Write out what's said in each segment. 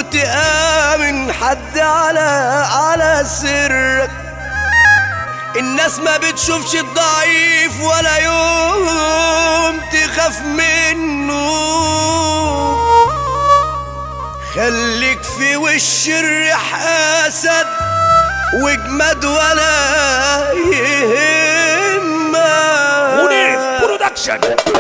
تآمن حد على على سرك الناس ما بتشوفش الضعيف ولا يوم تخاف منه خليك في وش الريح اسد واجمد ولا غني يهمك برودكشن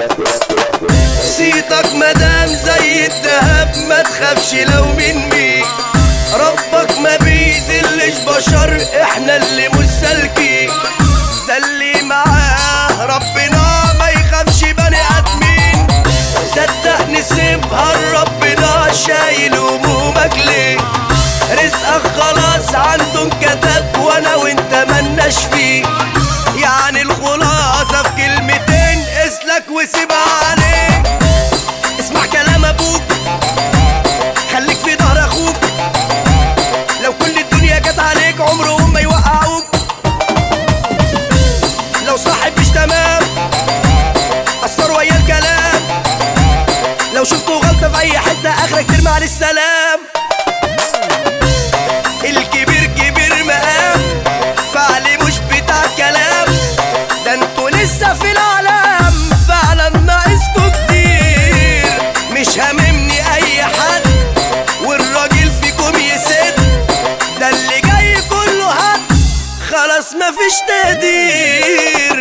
صيتك مدام زي الدهب ما تخافش لو من مين ربك ما بيذلش بشر احنا اللي مش سالكين ده اللي معاه ربنا ما يخافش بني ادمين صدق نسيبها لربنا شايل همومك ليه رزقك خلاص عنده انكتب وانا وانت ملناش فيه يعني الخلاصة في كلمتين اسلك وسيبها عليك اسمع كلام ابوك خليك في ظهر اخوك لو كل الدنيا جت عليك عمرهم ما يوقعوك لو صاحب مش تمام اثر ويا الكلام لو شفتوا غلطة في اي حتة اخرك ترمي على السلام الكبير كبير مقام فعلي مش بتاع كلام ده انتوا لسه في العالم فعلا ناقصكوا كتير مش هاممني اي حد والراجل فيكم يسد ده اللي جاي كله هد خلاص مفيش تقدير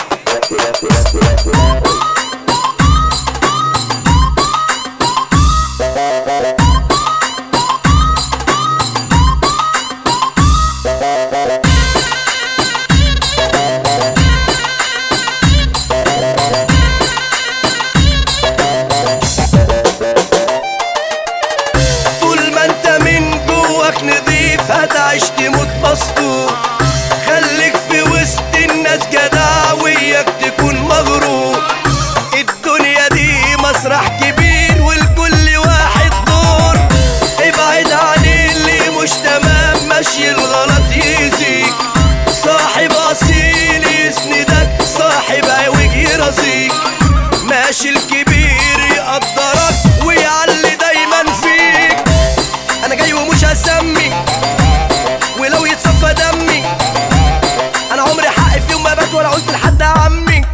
طول ما انت من جواك نضيف هتعيش تموت مسطور خليك في وسط الناس جدع وياك تكون مغرور الدنيا دي مسرح كبير والكل واحد دور ابعد عن اللي مش تمام ماشي الغلط يأذيك صاحب اصيل يسندك صاحب عوج يرازيك ماشي الكبير يقدرك ويعلي دايما فيك انا جاي ومش هسمي ولو يتصفى دمي انا عمري حقي في يوم ما بات ولا قلت لحد يا عمي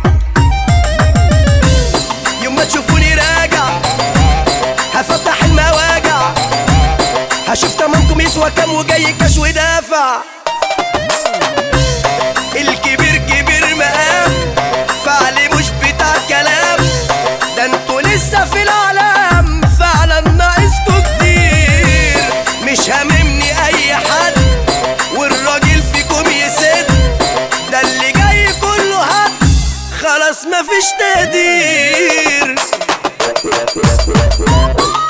يوم ما تشوفوني راجع هفتح المواجع هشوف تمامكم يسوى كام وجاي كاش ودافع الكبير كبير مقام فعلي مش بتاع كلام ده انتوا لسه في العالم فعلا ناقصكوا كتير مش هاممني اي حد والراجل فيكم يسد ده اللي جاي كله هد خلاص مفيش تقدير